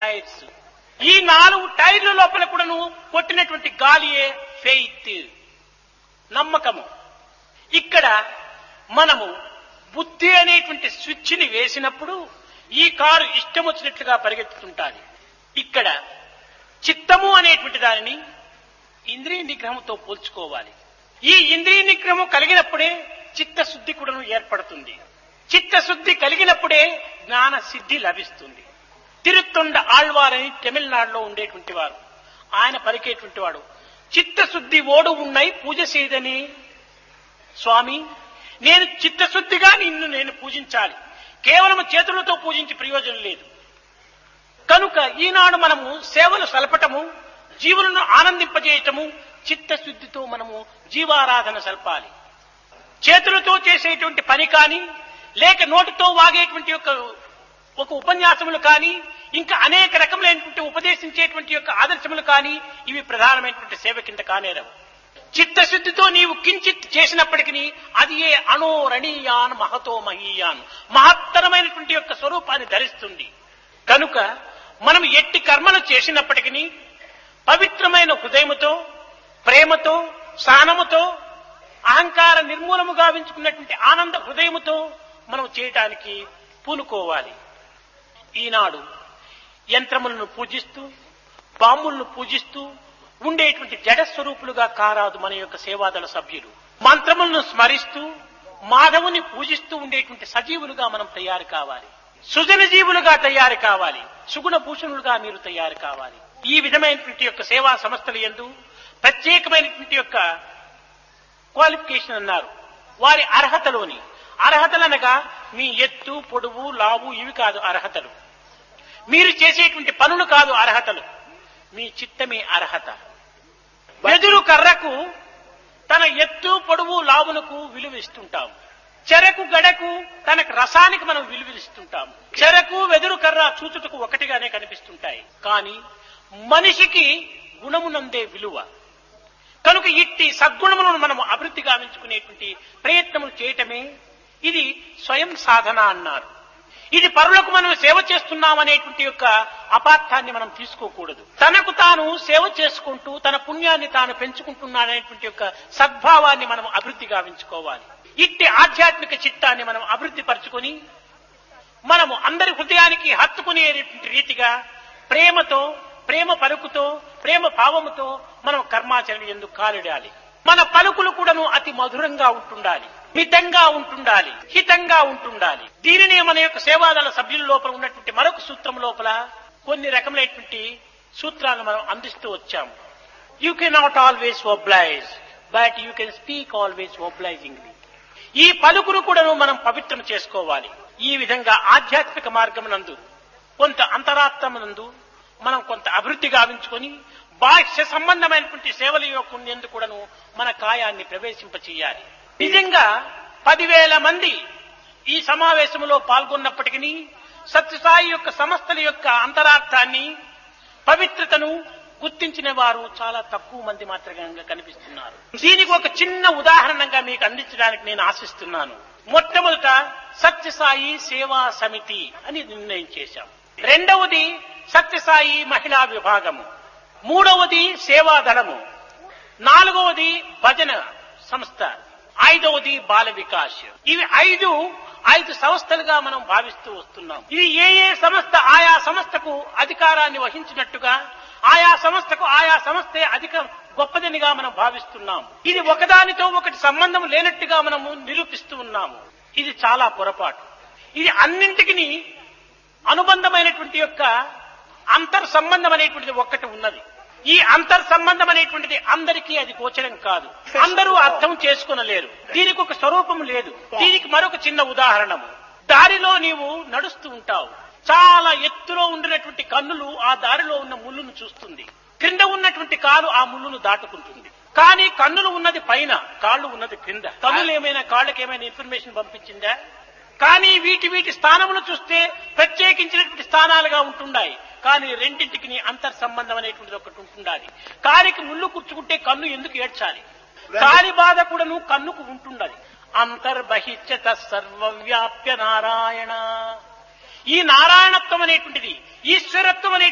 tyres ఈ నాలుగు టైర్ల లోపల కూడాను కొట్టినటువంటి గాలియే ఫెయిత్ నమ్మకము ఇక్కడ మనము బుద్ధి అనేటువంటి స్విచ్ని వేసినప్పుడు ఈ కారు ఇష్టం వచ్చినట్లుగా పరిగెత్తుతుంటాది ఇక్కడ చిత్తము అనేటువంటి దానిని ఇంద్రియ నిగ్రహంతో పోల్చుకోవాలి ఈ ఇంద్రియ నిగ్రహం కలిగినప్పుడే చిత్తశుద్ధి కూడాను ఏర్పడుతుంది చిత్తశుద్ధి కలిగినప్పుడే జ్ఞాన సిద్ధి లభిస్తుంది తిరుత్తొండ ఆళ్వారని తమిళనాడులో ఉండేటువంటి వారు ఆయన పలికేటువంటి వాడు చిత్తశుద్ధి ఓడు ఉన్నై పూజ చేయదని స్వామి నేను చిత్తశుద్ధిగా నిన్ను నేను పూజించాలి కేవలం చేతులతో పూజించి ప్రయోజనం లేదు కనుక ఈనాడు మనము సేవలు సలపటము జీవులను ఆనందింపజేయటము చిత్తశుద్ధితో మనము జీవారాధన సల్పాలి చేతులతో చేసేటువంటి పని కానీ లేక నోటితో వాగేటువంటి యొక్క ఒక ఉపన్యాసములు కానీ ఇంకా అనేక రకములైనటువంటి ఉపదేశించేటువంటి యొక్క ఆదర్శములు కానీ ఇవి ప్రధానమైనటువంటి సేవ కింద కానేరవు చిత్తశుద్ధితో నీవు కించిత్ చేసినప్పటికీ అది ఏ అణోరణీయాన్ మహతో మహీయాన్ మహత్తరమైనటువంటి యొక్క స్వరూపాన్ని ధరిస్తుంది కనుక మనం ఎట్టి కర్మలు చేసినప్పటికీ పవిత్రమైన హృదయముతో ప్రేమతో సహనముతో అహంకార నిర్మూలము గావించుకున్నటువంటి ఆనంద హృదయముతో మనం చేయటానికి పూనుకోవాలి ఈనాడు యంత్రములను పూజిస్తూ బాంబులను పూజిస్తూ ఉండేటువంటి జడస్వరూపులుగా కారాదు మన యొక్క సేవాదళ సభ్యులు మంత్రములను స్మరిస్తూ మాధవుని పూజిస్తూ ఉండేటువంటి సజీవులుగా మనం తయారు కావాలి సుజన జీవులుగా తయారు కావాలి సుగుణ భూషణులుగా మీరు తయారు కావాలి ఈ విధమైనటువంటి యొక్క సేవా సంస్థలు ఎందు ప్రత్యేకమైనటువంటి యొక్క క్వాలిఫికేషన్ అన్నారు వారి అర్హతలోని అర్హతలనగా మీ ఎత్తు పొడువు లావు ఇవి కాదు అర్హతలు మీరు చేసేటువంటి పనులు కాదు అర్హతలు మీ చిత్తమే అర్హత వెదురు కర్రకు తన ఎత్తు పొడువు లావునకు విలువ ఇస్తుంటాం చెరకు గడకు తనకు రసానికి మనం విలువిస్తుంటాం చెరకు వెదురు కర్ర చూచుటకు ఒకటిగానే కనిపిస్తుంటాయి కానీ మనిషికి గుణమునందే విలువ కనుక ఇట్టి సద్గుణములను మనం అభివృద్ధి గావించుకునేటువంటి ప్రయత్నములు చేయటమే ఇది స్వయం సాధన అన్నారు ఇది పరులకు మనం సేవ చేస్తున్నామనేటువంటి యొక్క అపార్థాన్ని మనం తీసుకోకూడదు తనకు తాను సేవ చేసుకుంటూ తన పుణ్యాన్ని తాను పెంచుకుంటున్నాడనేటువంటి యొక్క సద్భావాన్ని మనం అభివృద్ధి గావించుకోవాలి ఇట్టి ఆధ్యాత్మిక చిత్తాన్ని మనం అభివృద్ధి పరుచుకొని మనము అందరి హృదయానికి హత్తుకునేటువంటి రీతిగా ప్రేమతో ప్రేమ పలుకుతో ప్రేమ భావముతో మనం కర్మాచరణ ఎందుకు కాలిడాలి మన పలుకులు కూడాను అతి మధురంగా ఉంటుండాలి మితంగా ఉంటుండాలి హితంగా ఉంటుండాలి దీనినే మన యొక్క సేవాదళ సభ్యుల లోపల ఉన్నటువంటి మరొక సూత్రం లోపల కొన్ని రకములైనటువంటి సూత్రాలను మనం అందిస్తూ వచ్చాము you can not always oblige but you can speak always obligingly ఈ పలుకును కూడాను మనం పవిత్రం చేసుకోవాలి ఈ విధంగా ఆధ్యాత్మిక మార్గమునందు కొంత అంతరాత్మనందు మనం కొంత అభివృద్ధి గావించుకొని బాహ్య సంబంధమైనటువంటి సేవల యొక్క ఉండేందుకు కూడాను మన కాయాన్ని ప్రవేశింప చేయాలి నిజంగా పదివేల మంది ఈ సమావేశంలో పాల్గొన్నప్పటికీ సత్యసాయి యొక్క సంస్థల యొక్క అంతరార్థాన్ని పవిత్రతను గుర్తించిన వారు చాలా తక్కువ మంది మాత్రమే కనిపిస్తున్నారు దీనికి ఒక చిన్న ఉదాహరణగా మీకు అందించడానికి నేను ఆశిస్తున్నాను మొట్టమొదట సత్యసాయి సేవా సమితి అని నిర్ణయం చేశాం రెండవది సత్యసాయి మహిళా విభాగము మూడవది సేవాదళము నాలుగవది భజన సంస్థ ఐదవది బాల వికాస్ ఇవి ఐదు ఐదు సంస్థలుగా మనం భావిస్తూ వస్తున్నాం ఇది ఏ ఏ సంస్థ ఆయా సంస్థకు అధికారాన్ని వహించినట్టుగా ఆయా సంస్థకు ఆయా సంస్థే అధిక గొప్పదనిగా మనం భావిస్తున్నాం ఇది ఒకదానితో ఒకటి సంబంధం లేనట్టుగా మనము నిరూపిస్తూ ఉన్నాము ఇది చాలా పొరపాటు ఇది అన్నింటికి అనుబంధమైనటువంటి యొక్క అంతర్ సంబంధం అనేటువంటిది ఒక్కటి ఉన్నది ఈ అంతర్ సంబంధం అనేటువంటిది అందరికీ అది గోచరం కాదు అందరూ అర్థం చేసుకునలేరు దీనికి ఒక స్వరూపం లేదు దీనికి మరొక చిన్న ఉదాహరణము దారిలో నీవు నడుస్తూ ఉంటావు చాలా ఎత్తులో ఉండినటువంటి కన్నులు ఆ దారిలో ఉన్న ముళ్ళును చూస్తుంది క్రింద ఉన్నటువంటి కాలు ఆ ముళ్ళును దాటుకుంటుంది కానీ కన్నులు ఉన్నది పైన కాళ్ళు ఉన్నది క్రింద కన్నులు ఏమైనా కాళ్ళకి ఏమైనా ఇన్ఫర్మేషన్ పంపించిందా కానీ వీటి వీటి స్థానములు చూస్తే ప్రత్యేకించినటువంటి స్థానాలుగా ఉంటున్నాయి కానీ రెండింటికి అంతర్ సంబంధం అనేటువంటిది ఒకటి ఉంటుండాలి కాలికి ముళ్ళు కూర్చుకుంటే కన్ను ఎందుకు ఏడ్చాలి కాలి బాధ కూడాను కన్నుకు ఉంటుండాలి అంతర్బహిష్యత సర్వవ్యాప్య నారాయణ ఈ నారాయణత్వం అనేటువంటిది ఈశ్వరత్వం అనే